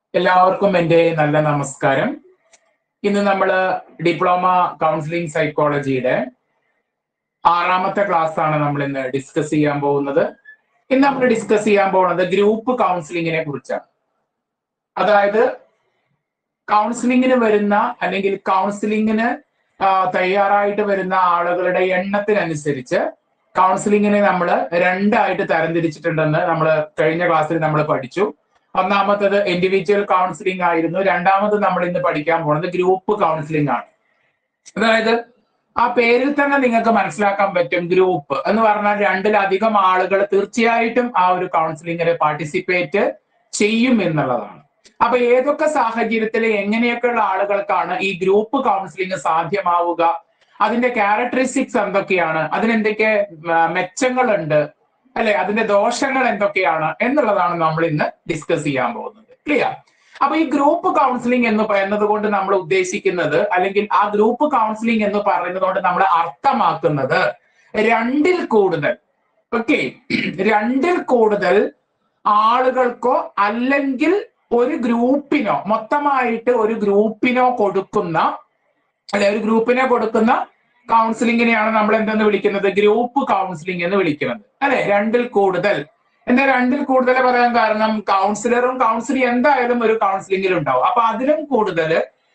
എല്ലാവർക്കും എൻ്റെ നല്ല നമസ്കാരം ഇന്ന് നമ്മൾ ഡിപ്ലോമ കൗൺസിലിംഗ് സൈക്കോളജിയുടെ ആറാമത്തെ ക്ലാസ് ആണ് നമ്മൾ ഇന്ന് ഡിസ്കസ് ചെയ്യാൻ പോകുന്നത് ഇന്ന് നമ്മൾ ഡിസ്കസ് ചെയ്യാൻ പോകുന്നത് ഗ്രൂപ്പ് കൗൺസിലിങ്ങിനെ കുറിച്ചാണ് അതായത് കൗൺസിലിങ്ങിന് വരുന്ന അല്ലെങ്കിൽ കൗൺസിലിങ്ങിന് തയ്യാറായിട്ട് വരുന്ന ആളുകളുടെ എണ്ണത്തിനനുസരിച്ച് കൗൺസിലിങ്ങിനെ നമ്മൾ രണ്ടായിട്ട് തരംതിരിച്ചിട്ടുണ്ടെന്ന് നമ്മൾ കഴിഞ്ഞ ക്ലാസ്സിൽ നമ്മൾ പഠിച്ചു ഒന്നാമത്തത് ഇൻഡിവിജ്വൽ കൗൺസിലിംഗ് ആയിരുന്നു രണ്ടാമത് നമ്മൾ ഇന്ന് പഠിക്കാൻ പോകുന്നത് ഗ്രൂപ്പ് കൗൺസിലിംഗ് ആണ് അതായത് ആ പേരിൽ തന്നെ നിങ്ങൾക്ക് മനസ്സിലാക്കാൻ പറ്റും ഗ്രൂപ്പ് എന്ന് പറഞ്ഞാൽ രണ്ടിലധികം ആളുകൾ തീർച്ചയായിട്ടും ആ ഒരു കൗൺസിലിങ്ങിന് പാർട്ടിസിപ്പേറ്റ് ചെയ്യും എന്നുള്ളതാണ് അപ്പൊ ഏതൊക്കെ സാഹചര്യത്തിൽ എങ്ങനെയൊക്കെയുള്ള ആളുകൾക്കാണ് ഈ ഗ്രൂപ്പ് കൗൺസിലിംഗ് സാധ്യമാവുക അതിന്റെ ക്യാരക്ടറിസ്റ്റിക്സ് എന്തൊക്കെയാണ് അതിനെന്തൊക്കെ മെച്ചങ്ങളുണ്ട് അല്ലെ അതിന്റെ ദോഷങ്ങൾ എന്തൊക്കെയാണ് എന്നുള്ളതാണ് നമ്മൾ ഇന്ന് ഡിസ്കസ് ചെയ്യാൻ പോകുന്നത് ക്ലിയർ അപ്പൊ ഈ ഗ്രൂപ്പ് കൗൺസിലിംഗ് എന്ന് പറയുന്നത് കൊണ്ട് നമ്മൾ ഉദ്ദേശിക്കുന്നത് അല്ലെങ്കിൽ ആ ഗ്രൂപ്പ് കൗൺസിലിംഗ് എന്ന് പറയുന്നത് കൊണ്ട് നമ്മൾ അർത്ഥമാക്കുന്നത് രണ്ടിൽ കൂടുതൽ ഓക്കെ രണ്ടിൽ കൂടുതൽ ആളുകൾക്കോ അല്ലെങ്കിൽ ഒരു ഗ്രൂപ്പിനോ മൊത്തമായിട്ട് ഒരു ഗ്രൂപ്പിനോ കൊടുക്കുന്ന അല്ലെ ഒരു ഗ്രൂപ്പിനെ കൊടുക്കുന്ന കൗൺസിലിങ്ങിനെയാണ് നമ്മൾ എന്തെന്ന് വിളിക്കുന്നത് ഗ്രൂപ്പ് കൗൺസിലിംഗ് എന്ന് വിളിക്കുന്നത് അല്ലെ രണ്ടിൽ കൂടുതൽ എന്താ രണ്ടിൽ കൂടുതൽ പറയാൻ കാരണം കൗൺസിലറും കൗൺസിലിംഗ് എന്തായാലും ഒരു കൗൺസിലിംഗിൽ ഉണ്ടാവും അപ്പൊ അതിലും കൂടുതൽ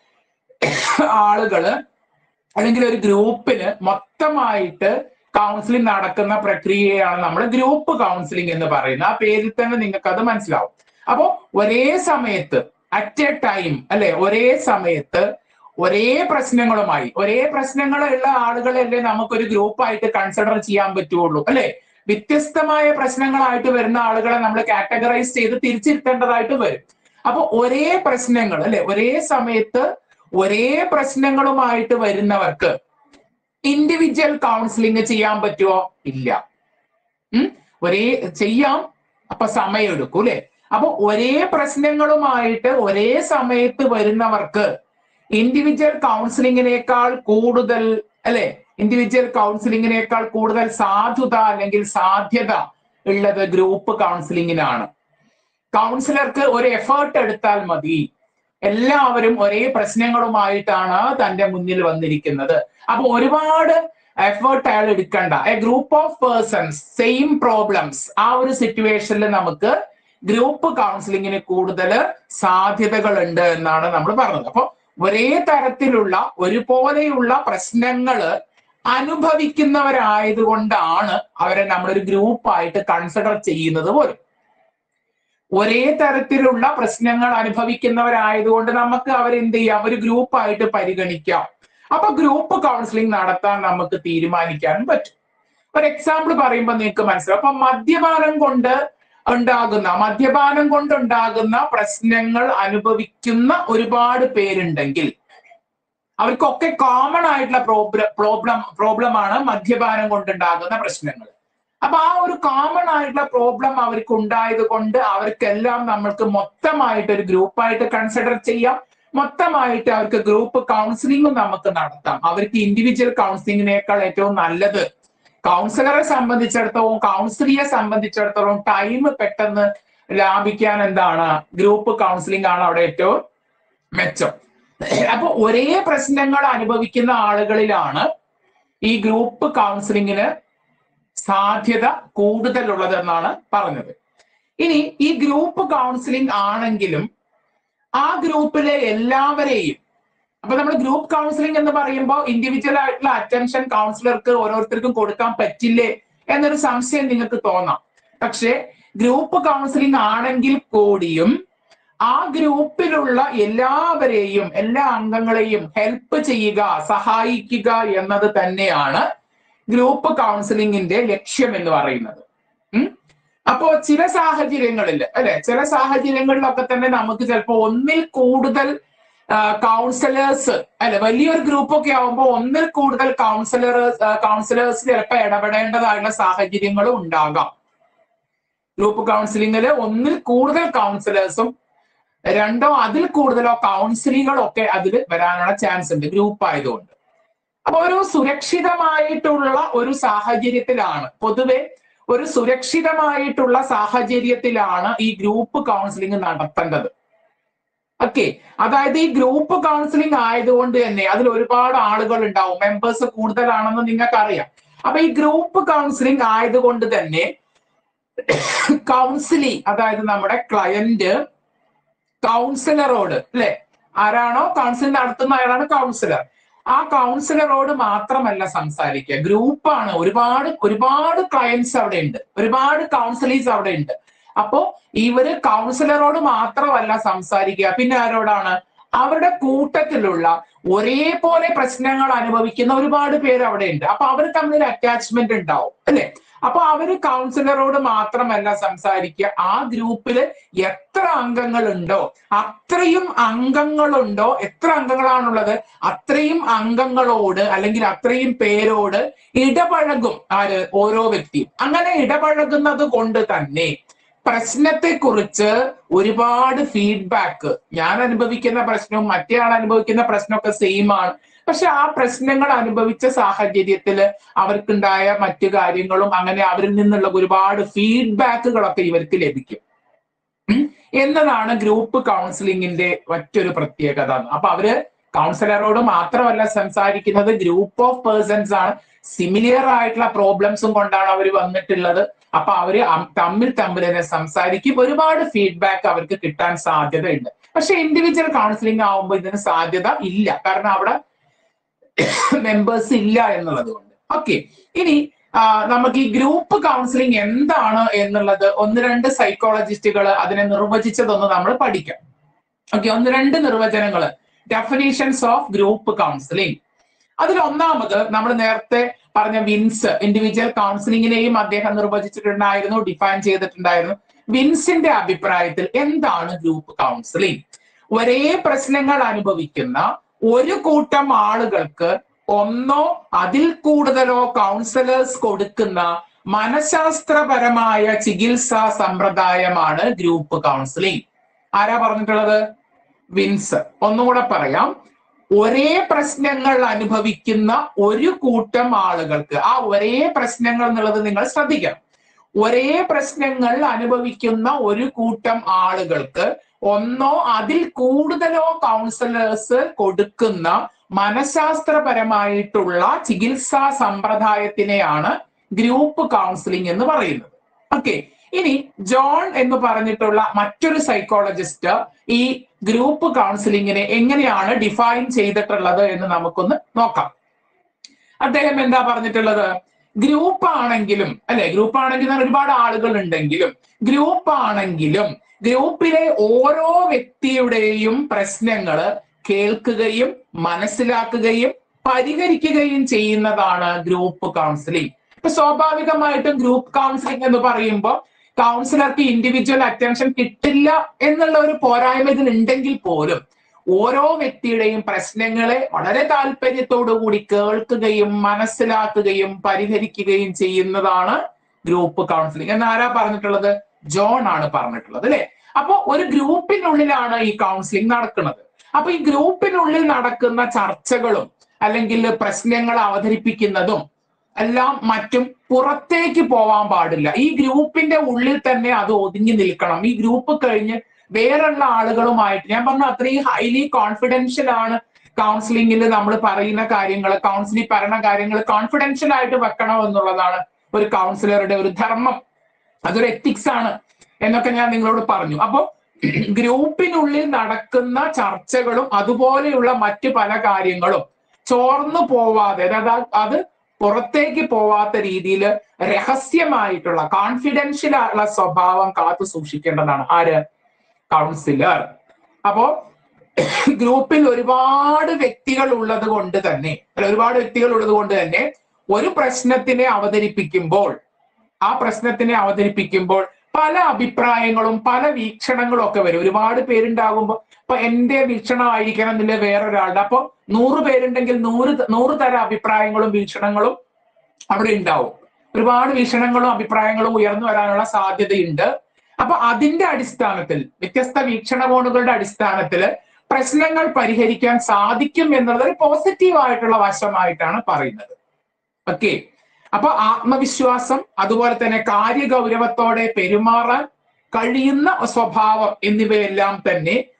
ആളുകള് അല്ലെങ്കിൽ ഒരു ഗ്രൂപ്പിന് മൊത്തമായിട്ട് കൗൺസിലിംഗ് നടക്കുന്ന പ്രക്രിയയാണ് നമ്മൾ ഗ്രൂപ്പ് കൗൺസിലിംഗ് എന്ന് പറയുന്നത് ആ പേരിൽ തന്നെ നിങ്ങൾക്ക് അത് മനസ്സിലാവും അപ്പോ ഒരേ സമയത്ത് അറ്റ് എ ടൈം അല്ലെ ഒരേ സമയത്ത് ഒരേ പ്രശ്നങ്ങളുമായി ഒരേ പ്രശ്നങ്ങളുള്ള ആളുകളല്ലേ നമുക്കൊരു ഗ്രൂപ്പായിട്ട് കൺസിഡർ ചെയ്യാൻ പറ്റുള്ളൂ അല്ലെ വ്യത്യസ്തമായ പ്രശ്നങ്ങളായിട്ട് വരുന്ന ആളുകളെ നമ്മൾ കാറ്റഗറൈസ് ചെയ്ത് തിരിച്ചിരുത്തേണ്ടതായിട്ട് വരും അപ്പൊ ഒരേ പ്രശ്നങ്ങൾ അല്ലെ ഒരേ സമയത്ത് ഒരേ പ്രശ്നങ്ങളുമായിട്ട് വരുന്നവർക്ക് ഇൻഡിവിജ്വൽ കൗൺസിലിംഗ് ചെയ്യാൻ പറ്റുമോ ഇല്ല ഉം ഒരേ ചെയ്യാം അപ്പൊ സമയം എടുക്കും അല്ലെ അപ്പൊ ഒരേ പ്രശ്നങ്ങളുമായിട്ട് ഒരേ സമയത്ത് വരുന്നവർക്ക് ഇൻഡിവിജ്വൽ കൗൺസിലിങ്ങിനേക്കാൾ കൂടുതൽ അല്ലെ ഇൻഡിവിജ്വൽ കൗൺസിലിങ്ങിനേക്കാൾ കൂടുതൽ സാധുത അല്ലെങ്കിൽ സാധ്യത ഉള്ളത് ഗ്രൂപ്പ് കൗൺസിലിങ്ങിനാണ് കൗൺസിലർക്ക് ഒരു എഫേർട്ട് എടുത്താൽ മതി എല്ലാവരും ഒരേ പ്രശ്നങ്ങളുമായിട്ടാണ് തന്റെ മുന്നിൽ വന്നിരിക്കുന്നത് അപ്പൊ ഒരുപാട് എഫേർട്ട് അയാൾ എടുക്കണ്ട a group of persons same problems ആ ഒരു സിറ്റുവേഷനിൽ നമുക്ക് ഗ്രൂപ്പ് കൗൺസിലിങ്ങിന് കൂടുതൽ സാധ്യതകൾ ഉണ്ട് എന്നാണ് നമ്മൾ പറഞ്ഞത് അപ്പൊ ഒരേ തരത്തിലുള്ള ഒരുപോലെയുള്ള പ്രശ്നങ്ങള് അനുഭവിക്കുന്നവരായതുകൊണ്ടാണ് അവരെ നമ്മളൊരു ഗ്രൂപ്പായിട്ട് കൺസിഡർ ചെയ്യുന്നത് പോലും ഒരേ തരത്തിലുള്ള പ്രശ്നങ്ങൾ അനുഭവിക്കുന്നവരായതുകൊണ്ട് നമുക്ക് അവരെന്ത് ചെയ്യാം ഒരു ഗ്രൂപ്പായിട്ട് പരിഗണിക്കാം അപ്പൊ ഗ്രൂപ്പ് കൗൺസിലിംഗ് നടത്താൻ നമുക്ക് തീരുമാനിക്കാൻ പറ്റും ഒരു എക്സാമ്പിൾ പറയുമ്പോൾ നിങ്ങൾക്ക് മനസ്സിലാവും അപ്പൊ മദ്യപാനം കൊണ്ട് ഉണ്ടാകുന്ന മദ്യപാനം കൊണ്ടുണ്ടാകുന്ന പ്രശ്നങ്ങൾ അനുഭവിക്കുന്ന ഒരുപാട് പേരുണ്ടെങ്കിൽ അവർക്കൊക്കെ കോമൺ ആയിട്ടുള്ള പ്രോബ്ലം പ്രോബ്ലം പ്രോബ്ലമാണ് മദ്യപാനം കൊണ്ടുണ്ടാകുന്ന പ്രശ്നങ്ങൾ അപ്പൊ ആ ഒരു കോമൺ ആയിട്ടുള്ള പ്രോബ്ലം അവർക്ക് ഉണ്ടായത് കൊണ്ട് അവർക്കെല്ലാം നമ്മൾക്ക് മൊത്തമായിട്ട് ഒരു ഗ്രൂപ്പായിട്ട് കൺസിഡർ ചെയ്യാം മൊത്തമായിട്ട് അവർക്ക് ഗ്രൂപ്പ് കൗൺസിലിംഗും നമുക്ക് നടത്താം അവർക്ക് ഇൻഡിവിജ്വൽ കൗൺസിലിങ്ങിനേക്കാൾ ഏറ്റവും നല്ലത് കൗൺസിലറെ സംബന്ധിച്ചിടത്തോളം കൗൺസിലിയെ സംബന്ധിച്ചിടത്തോളം ടൈം പെട്ടെന്ന് ലാഭിക്കാൻ എന്താണ് ഗ്രൂപ്പ് കൗൺസിലിംഗ് ആണ് അവിടെ ഏറ്റവും മെച്ചം അപ്പൊ ഒരേ പ്രശ്നങ്ങൾ അനുഭവിക്കുന്ന ആളുകളിലാണ് ഈ ഗ്രൂപ്പ് കൗൺസിലിങ്ങിന് സാധ്യത കൂടുതലുള്ളതെന്നാണ് പറഞ്ഞത് ഇനി ഈ ഗ്രൂപ്പ് കൗൺസിലിംഗ് ആണെങ്കിലും ആ ഗ്രൂപ്പിലെ എല്ലാവരെയും അപ്പൊ നമ്മൾ ഗ്രൂപ്പ് കൗൺസിലിംഗ് എന്ന് പറയുമ്പോൾ ഇൻഡിവിജ്വൽ ആയിട്ടുള്ള അറ്റൻഷൻ കൗൺസിലർക്ക് ഓരോരുത്തർക്കും കൊടുക്കാൻ പറ്റില്ലേ എന്നൊരു സംശയം നിങ്ങൾക്ക് തോന്നാം പക്ഷെ ഗ്രൂപ്പ് കൗൺസിലിംഗ് ആണെങ്കിൽ കൂടിയും ആ ഗ്രൂപ്പിലുള്ള എല്ലാവരെയും എല്ലാ അംഗങ്ങളെയും ഹെൽപ്പ് ചെയ്യുക സഹായിക്കുക എന്നത് തന്നെയാണ് ഗ്രൂപ്പ് കൗൺസിലിംഗിന്റെ ലക്ഷ്യം എന്ന് പറയുന്നത് അപ്പോ ചില സാഹചര്യങ്ങളിൽ അല്ലെ ചില സാഹചര്യങ്ങളിലൊക്കെ തന്നെ നമുക്ക് ചിലപ്പോൾ ഒന്നിൽ കൂടുതൽ കൗൺസിലേഴ്സ് അല്ലെ വലിയൊരു ഗ്രൂപ്പൊക്കെ ആവുമ്പോൾ ഒന്നിൽ കൂടുതൽ കൗൺസിലർ കൗൺസിലേഴ്സ് ചിലപ്പോൾ ഇടപെടേണ്ടതായുള്ള സാഹചര്യങ്ങളും ഉണ്ടാകാം ഗ്രൂപ്പ് കൗൺസിലിംഗിൽ ഒന്നിൽ കൂടുതൽ കൗൺസിലേഴ്സും രണ്ടോ അതിൽ കൂടുതലോ കൗൺസിലിങ്ങുകളൊക്കെ അതിൽ വരാനുള്ള ചാൻസ് ഉണ്ട് ഗ്രൂപ്പ് ആയതുകൊണ്ട് അപ്പൊ ഒരു സുരക്ഷിതമായിട്ടുള്ള ഒരു സാഹചര്യത്തിലാണ് പൊതുവെ ഒരു സുരക്ഷിതമായിട്ടുള്ള സാഹചര്യത്തിലാണ് ഈ ഗ്രൂപ്പ് കൗൺസിലിംഗ് നടത്തേണ്ടത് ഓക്കെ അതായത് ഈ ഗ്രൂപ്പ് കൗൺസിലിംഗ് ആയതുകൊണ്ട് തന്നെ അതിൽ ഒരുപാട് ആളുകൾ ഉണ്ടാവും മെമ്പേഴ്സ് കൂടുതലാണെന്ന് നിങ്ങൾക്ക് അറിയാം അപ്പൊ ഈ ഗ്രൂപ്പ് കൗൺസിലിംഗ് ആയതുകൊണ്ട് തന്നെ കൗൺസിലിംഗ് അതായത് നമ്മുടെ ക്ലയന്റ് കൗൺസിലറോട് അല്ലെ ആരാണോ കൗൺസിൽ നടത്തുന്ന ആളാണ് കൗൺസിലർ ആ കൗൺസിലറോട് മാത്രമല്ല സംസാരിക്കുക ഗ്രൂപ്പാണ് ഒരുപാട് ഒരുപാട് ക്ലയൻസ് അവിടെ ഉണ്ട് ഒരുപാട് കൗൺസിലേഴ്സ് അവിടെ ഉണ്ട് അപ്പോ ഇവര് കൗൺസിലറോട് മാത്രമല്ല സംസാരിക്കുക പിന്നെ ആരോടാണ് അവരുടെ കൂട്ടത്തിലുള്ള ഒരേപോലെ പ്രശ്നങ്ങൾ അനുഭവിക്കുന്ന ഒരുപാട് പേര് അവിടെ ഉണ്ട് അപ്പൊ അവർ തമ്മിൽ അറ്റാച്ച്മെന്റ് ഉണ്ടാവും അല്ലെ അപ്പൊ അവര് കൗൺസിലറോട് മാത്രമല്ല സംസാരിക്കുക ആ ഗ്രൂപ്പില് എത്ര അംഗങ്ങളുണ്ടോ അത്രയും അംഗങ്ങളുണ്ടോ എത്ര അംഗങ്ങളാണുള്ളത് അത്രയും അംഗങ്ങളോട് അല്ലെങ്കിൽ അത്രയും പേരോട് ഇടപഴകും ആര് ഓരോ വ്യക്തിയും അങ്ങനെ ഇടപഴകുന്നത് കൊണ്ട് തന്നെ പ്രശ്നത്തെക്കുറിച്ച് ഒരുപാട് ഫീഡ്ബാക്ക് ഞാൻ അനുഭവിക്കുന്ന പ്രശ്നവും മറ്റേ ആൾ അനുഭവിക്കുന്ന പ്രശ്നമൊക്കെ സെയിം ആണ് പക്ഷെ ആ പ്രശ്നങ്ങൾ അനുഭവിച്ച സാഹചര്യത്തിൽ അവർക്കുണ്ടായ മറ്റു കാര്യങ്ങളും അങ്ങനെ അവരിൽ നിന്നുള്ള ഒരുപാട് ഫീഡ്ബാക്കുകളൊക്കെ ഇവർക്ക് ലഭിക്കും ഉം. എന്നതാണ് ഗ്രൂപ്പ് കൗൺസിലിംഗിന്റെ മറ്റൊരു പ്രത്യേകത അപ്പൊ അവര് കൗൺസിലറോട് മാത്രമല്ല സംസാരിക്കുന്നത് ഗ്രൂപ്പ് ഓഫ് പേഴ്സൺസ് ആണ് സിമിലിയർ ആയിട്ടുള്ള പ്രോബ്ലംസും കൊണ്ടാണ് അവർ വന്നിട്ടുള്ളത് അപ്പൊ അവര് അം- തമ്മിൽ തമ്മിൽ തന്നെ സംസാരിക്കും ഒരുപാട് ഫീഡ്ബാക്ക് അവർക്ക് കിട്ടാൻ സാധ്യതയുണ്ട് പക്ഷെ ഇൻഡിവിജ്വൽ കൗൺസിലിംഗ് ആവുമ്പോൾ ഇതിന് സാധ്യത ഇല്ല കാരണം അവിടെ മെമ്പേഴ്സ് ഇല്ല എന്നുള്ളത് കൊണ്ട് ഓക്കെ ഇനി ആ, നമുക്ക് ഈ ഗ്രൂപ്പ് കൗൺസിലിംഗ് എന്താണ് എന്നുള്ളത് ഒന്ന് രണ്ട് സൈക്കോളജിസ്റ്റുകൾ അതിനെ നിർവചിച്ചതൊന്ന് നമ്മൾ പഠിക്കാം ഓക്കെ ഒന്ന് രണ്ട് നിർവചനങ്ങൾ ഡെഫിനേഷൻസ് ഓഫ് ഗ്രൂപ്പ് കൗൺസിലിംഗ് അതിൽ ഒന്നാമത് നമ്മൾ നേരത്തെ പറഞ്ഞ വിൻസ് ഇൻഡിവിജ്വൽ കൗൺസിലിംഗിനെയും അദ്ദേഹം നിർവചിച്ചിട്ടുണ്ടായിരുന്നു ഡിഫൈൻ ചെയ്തിട്ടുണ്ടായിരുന്നു വിൻസിന്റെ അഭിപ്രായത്തിൽ എന്താണ് ഗ്രൂപ്പ് കൗൺസിലിംഗ് ഒരേ പ്രശ്നങ്ങൾ അനുഭവിക്കുന്ന ഒരു കൂട്ടം ആളുകൾക്ക് ഒന്നോ അതിൽ കൂടുതലോ കൗൺസിലേഴ്സ് കൊടുക്കുന്ന മനഃശാസ്ത്രപരമായ ചികിത്സാ സമ്പ്രദായമാണ് ഗ്രൂപ്പ് കൗൺസിലിംഗ് ആരാ പറഞ്ഞിട്ടുള്ളത് വിൻസ് ഒന്നുകൂടെ പറയാം ഒരേ പ്രശ്നങ്ങൾ അനുഭവിക്കുന്ന ഒരു കൂട്ടം ആളുകൾക്ക് ആ ഒരേ പ്രശ്നങ്ങൾ എന്നുള്ളത് നിങ്ങൾ ശ്രദ്ധിക്കണം ഒരേ പ്രശ്നങ്ങൾ അനുഭവിക്കുന്ന ഒരു കൂട്ടം ആളുകൾക്ക് ഒന്നോ അതിൽ കൂടുതലോ കൗൺസിലേഴ്സ് കൊടുക്കുന്ന മനഃശാസ്ത്രപരമായിട്ടുള്ള ചികിത്സാ സമ്പ്രദായത്തിനെയാണ് ഗ്രൂപ്പ് കൗൺസിലിംഗ് എന്ന് പറയുന്നത് ഓക്കെ ഇനി ജോൺ എന്ന് പറഞ്ഞിട്ടുള്ള മറ്റൊരു സൈക്കോളജിസ്റ്റ് ഈ ഗ്രൂപ്പ് കൗൺസിലിങ്ങിനെ എങ്ങനെയാണ് ഡിഫൈൻ ചെയ്തിട്ടുള്ളത് എന്ന് നമുക്കൊന്ന് നോക്കാം അദ്ദേഹം എന്താ പറഞ്ഞിട്ടുള്ളത് ഗ്രൂപ്പ് ആണെങ്കിലും അല്ലെ ഗ്രൂപ്പ് ആണെങ്കിൽ ഒരുപാട് ആളുകൾ ഉണ്ടെങ്കിലും ഗ്രൂപ്പ് ആണെങ്കിലും ഗ്രൂപ്പിലെ ഓരോ വ്യക്തിയുടെയും പ്രശ്നങ്ങൾ കേൾക്കുകയും മനസ്സിലാക്കുകയും പരിഹരിക്കുകയും ചെയ്യുന്നതാണ് ഗ്രൂപ്പ് കൗൺസിലിംഗ് ഇപ്പൊ സ്വാഭാവികമായിട്ടും ഗ്രൂപ്പ് കൗൺസിലിംഗ് എന്ന് പറയുമ്പോൾ കൗൺസിലർക്ക് ഇൻഡിവിജ്വൽ അറ്റൻഷൻ കിട്ടില്ല എന്നുള്ള ഒരു പോരായ്മ ഇതിൽ ഉണ്ടെങ്കിൽ പോലും ഓരോ വ്യക്തിയുടെയും പ്രശ്നങ്ങളെ വളരെ താല്പര്യത്തോടു കൂടി കേൾക്കുകയും മനസ്സിലാക്കുകയും പരിഹരിക്കുകയും ചെയ്യുന്നതാണ് ഗ്രൂപ്പ് കൗൺസിലിംഗ് എന്ന് ആരാ പറഞ്ഞിട്ടുള്ളത് ജോൺ ആണ് പറഞ്ഞിട്ടുള്ളത് അല്ലെ അപ്പൊ ഒരു ഗ്രൂപ്പിനുള്ളിലാണ് ഈ കൗൺസിലിംഗ് നടക്കുന്നത് അപ്പൊ ഈ ഗ്രൂപ്പിനുള്ളിൽ നടക്കുന്ന ചർച്ചകളും അല്ലെങ്കിൽ പ്രശ്നങ്ങൾ അവതരിപ്പിക്കുന്നതും എല്ലാം മറ്റും പുറത്തേക്ക് പോവാൻ പാടില്ല ഈ ഗ്രൂപ്പിന്റെ ഉള്ളിൽ തന്നെ അത് ഒതുങ്ങി നിൽക്കണം ഈ ഗ്രൂപ്പ് കഴിഞ്ഞ് വേറുള്ള ആളുകളുമായിട്ട് ഞാൻ പറഞ്ഞ അത്രയും ഹൈലി കോൺഫിഡൻഷ്യൽ ആണ് കൗൺസിലിംഗിൽ നമ്മൾ പറയുന്ന കാര്യങ്ങൾ കൗൺസിലിംഗ് പറയുന്ന കാര്യങ്ങൾ കോൺഫിഡൻഷ്യൽ ആയിട്ട് വെക്കണം എന്നുള്ളതാണ് ഒരു കൗൺസിലറുടെ ഒരു ധർമ്മം അതൊരു എത്തിക്സ് ആണ് എന്നൊക്കെ ഞാൻ നിങ്ങളോട് പറഞ്ഞു അപ്പോ ഗ്രൂപ്പിനുള്ളിൽ നടക്കുന്ന ചർച്ചകളും അതുപോലെയുള്ള മറ്റു പല കാര്യങ്ങളും ചോർന്നു പോവാതെ അതായത് അത് പുറത്തേക്ക് പോവാത്ത രീതിയിൽ രഹസ്യമായിട്ടുള്ള കോൺഫിഡൻഷ്യൽ ആയുള്ള സ്വഭാവം കാത്തു സൂക്ഷിക്കേണ്ടതാണ് ആര് കൗൺസിലർ അപ്പോ ഗ്രൂപ്പിൽ ഒരുപാട് വ്യക്തികൾ ഉള്ളത് കൊണ്ട് തന്നെ അല്ല ഒരുപാട് വ്യക്തികൾ ഉള്ളത് കൊണ്ട് തന്നെ ഒരു പ്രശ്നത്തിനെ അവതരിപ്പിക്കുമ്പോൾ ആ പ്രശ്നത്തിനെ അവതരിപ്പിക്കുമ്പോൾ പല അഭിപ്രായങ്ങളും പല വീക്ഷണങ്ങളും ഒക്കെ വരും ഒരുപാട് പേരുണ്ടാകുമ്പോൾ ഇപ്പൊ എന്റെ വീക്ഷണം ആയിരിക്കണം എന്നില്ല വേറൊരാളുടെ അപ്പൊ നൂറ് പേരുണ്ടെങ്കിൽ നൂറ് ത- നൂറ് തരം അഭിപ്രായങ്ങളും വീക്ഷണങ്ങളും അവിടെ ഉണ്ടാവും ഒരുപാട് വീക്ഷണങ്ങളും അഭിപ്രായങ്ങളും ഉയർന്നു വരാനുള്ള സാധ്യതയുണ്ട് അപ്പൊ അതിന്റെ അടിസ്ഥാനത്തിൽ വ്യത്യസ്ത വീക്ഷണകോണുകളുടെ അടിസ്ഥാനത്തിൽ പ്രശ്നങ്ങൾ പരിഹരിക്കാൻ സാധിക്കും എന്നുള്ളത് ഒരു പോസിറ്റീവ് ആയിട്ടുള്ള വശമായിട്ടാണ് പറയുന്നത് ഓക്കെ അപ്പൊ ആത്മവിശ്വാസം അതുപോലെ തന്നെ കാര്യഗൗരവത്തോടെ പെരുമാറാൻ കഴിയുന്ന സ്വഭാവം എന്നിവയെല്ലാം തന്നെ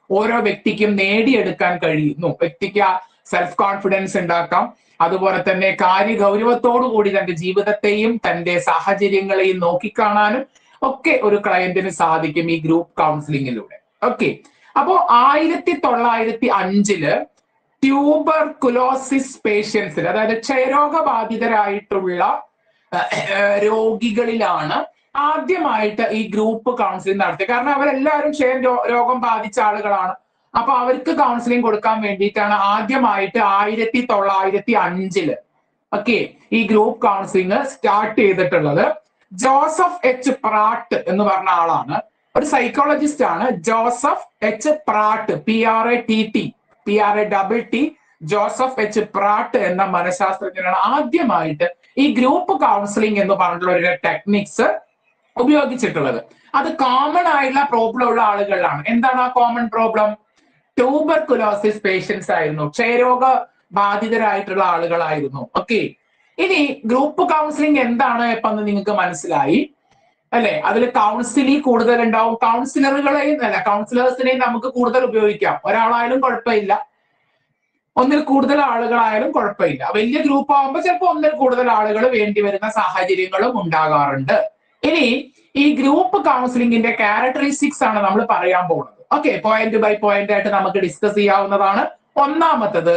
ഓരോ വ്യക്തിക്കും നേടിയെടുക്കാൻ കഴിയുന്നു വ്യക്തിക്ക് ആ സെൽഫ് കോൺഫിഡൻസ് ഉണ്ടാക്കാം അതുപോലെ തന്നെ കാര്യഗൗരവത്തോടു കൂടി തന്റെ ജീവിതത്തെയും തന്റെ സാഹചര്യങ്ങളെയും നോക്കിക്കാണാനും ഒക്കെ ഒരു ക്ലയന്റിന് സാധിക്കും ഈ ഗ്രൂപ്പ് കൗൺസിലിങ്ങിലൂടെ ഓക്കെ അപ്പോ ആയിരത്തി തൊള്ളായിരത്തി അഞ്ചില് ട്യൂബർ കുലോസിസ് പേഷ്യൻസിൽ അതായത് ക്ഷയരോഗബാധിതരായിട്ടുള്ള ഏഹ്, രോഗികളിലാണ് ആദ്യമായിട്ട് ഈ ഗ്രൂപ്പ് കൗൺസിലിംഗ് നടത്തിയത് കാരണം അവരെല്ലാവരും ക്ഷയം രോ- രോഗം ബാധിച്ച ആളുകളാണ് അപ്പൊ അവർക്ക് കൗൺസിലിംഗ് കൊടുക്കാൻ വേണ്ടിയിട്ടാണ് ആദ്യമായിട്ട് ആയിരത്തി തൊള്ളായിരത്തി അഞ്ചില് ഓക്കെ ഈ ഗ്രൂപ്പ് കൗൺസിലിംഗ് സ്റ്റാർട്ട് ചെയ്തിട്ടുള്ളത് ജോസഫ് എച്ച് പ്രാട്ട് എന്ന് പറഞ്ഞ ആളാണ് ഒരു സൈക്കോളജിസ്റ്റ് ആണ് Joseph H Pratt P R A T T P R A double T Joseph H Pratt എന്ന മനഃശാസ്ത്രജ്ഞനാണ് ആദ്യമായിട്ട് ഈ ഗ്രൂപ്പ് കൗൺസിലിംഗ് എന്ന് പറഞ്ഞിട്ടുള്ള ഒരു ടെക്നിക്സ് ഉപയോഗിച്ചിട്ടുള്ളത് അത് കോമൺ ആയിട്ടുള്ള പ്രോബ്ലം ഉള്ള ആളുകളിലാണ് എന്താണ് ആ കോമൺ പ്രോബ്ലം ട്യൂബർകുലോസിസ് പേഷ്യൻസ് ആയിരുന്നു ക്ഷയരോഗ ബാധിതരായിട്ടുള്ള ആളുകളായിരുന്നു ഓക്കെ ഇനി ഗ്രൂപ്പ് കൗൺസിലിംഗ് എന്താണ് ഇപ്പൊ എന്ന് നിങ്ങൾക്ക് മനസ്സിലായി അല്ലെ അതിൽ കൗൺസിലി കൂടുതൽ ഉണ്ടാവും കൗൺസിലറുകളെയും അല്ല കൗൺസിലേഴ്സിനെയും നമുക്ക് കൂടുതൽ ഉപയോഗിക്കാം ഒരാളായാലും കുഴപ്പമില്ല ഒന്നിൽ കൂടുതൽ ആളുകളായാലും കുഴപ്പമില്ല വലിയ ഗ്രൂപ്പ് ആകുമ്പോൾ ചിലപ്പോൾ ഒന്നിൽ കൂടുതൽ ആളുകൾ വേണ്ടി വരുന്ന സാഹചര്യങ്ങളും ഉണ്ടാകാറുണ്ട് ഇനി ഈ ഗ്രൂപ്പ് കൗൺസിലിംഗിന്റെ ക്യാരക്ടറിസ്റ്റിക്സ് ആണ് നമ്മൾ പറയാൻ പോകുന്നത് ഓക്കെ പോയിന്റ് ബൈ പോയിന്റ് ആയിട്ട് നമുക്ക് ഡിസ്കസ് ചെയ്യാവുന്നതാണ് ഒന്നാമത്തത്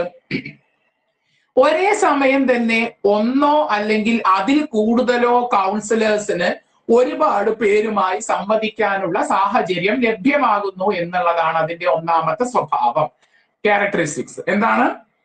ഒരേ സമയം തന്നെ ഒന്നോ അല്ലെങ്കിൽ അതിൽ കൂടുതലോ കൗൺസിലേഴ്സിന് ഒരുപാട് പേരുമായി സംവദിക്കാനുള്ള സാഹചര്യം ലഭ്യമാകുന്നു എന്നുള്ളതാണ് അതിന്റെ ഒന്നാമത്തെ സ്വഭാവം ക്യാരക്ടറിസ്റ്റിക്സ് എന്താണ്